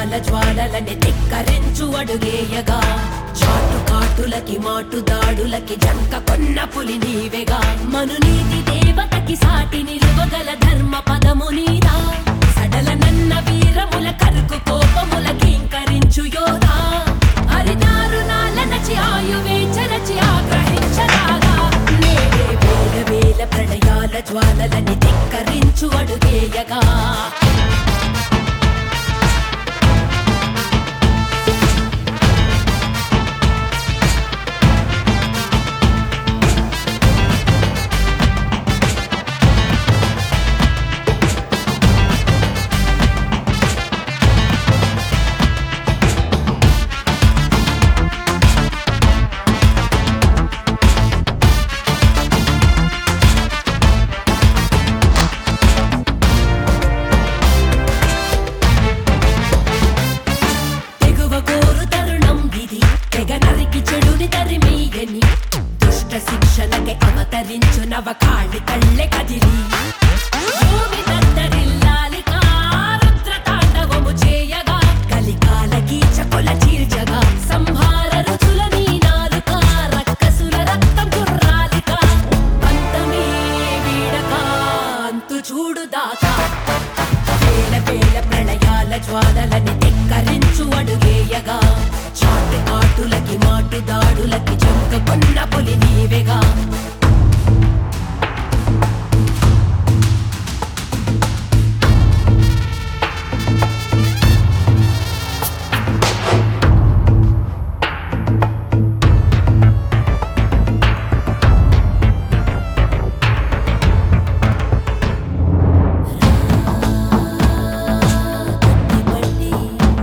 ప్రళయాల జ్వాలలని ధిక్కరించు అడుగేయగా చాటు కాటులకి మాటు దాడులకి జంక కొన్న పులి నీవెగా మనునీతి దేవతకి సాటి నిలువగల ధర్మ పదము నీదా సడల నన్న వీరముల కరుకు కోపముల కీంకరించు యోధా హరిదారుణాల నచి ఆయువే చరచి ఆగ్రహించరాగా నేడే వేల వేల ప్రళయాల జ్వాలలని ధిక్కరించు అడుగేయగా తెగువ కోరు తరుణం ఇది తెగ నరికి చెడుని తరిమీయని దుష్ట శిక్షణకి అవతరించు నవ కాళి కళ్ళె కదిలి భూమి దద్దరిల్లాలిక రుద్ర తాండవము చేయగా కలికాల కీచకుల చీల్చగా సంహార రుచుల నీ నాలుక రక్కసుల రక్తం గుర్రాలిక అంతమే వీడక అంతు చూడు దాకా వేల వేల ప్రళయాల జ్వాలలని ధిక్కరించు అడుగేయగా చాటు కాటులకి మాటు దాడులకి జంక కొన్న పులి నీవెగా కత్తిపట్టి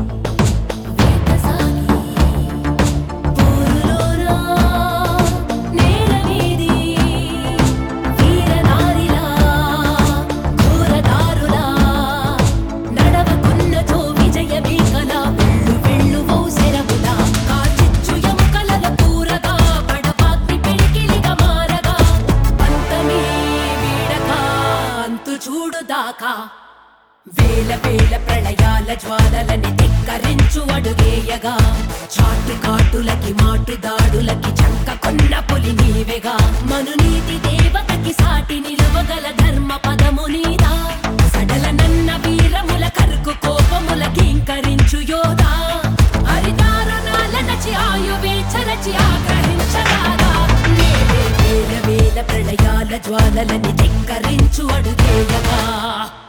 వేటసాగి పోరులోనా నేల మీది వీరనారిలా ఘోరదారులా నడవకున్నచో విజయమే కల వెళ్ళు వెళ్ళు ఓసెరవులా కాచిచ్చు ఎముకలల కూరగా పడపాగ్ని పెడికిలిగా మారగా అంతమే వీడక అంతు చూడు దాకా వేల వేల ప్రళయాల జ్వాలలని ధిక్కరించు అడుగేయగా చాటు కాటులకి మాటు దాడులకి చంక కొన్న పులి నీవెగా మనునీతి దేవతకి సాటి నిలువగల ధర్మ పదము నీదా సడల నన్న వీరముల కరుకు కోపముల కీంకరించు యోధా హరిదారుణాల నచి ఆయువే చరచి ఆగ్రహించరాగా నేడే వేల వేల ప్రళయాల జ్వాలలని ధిక్కరించు అడుగేయగా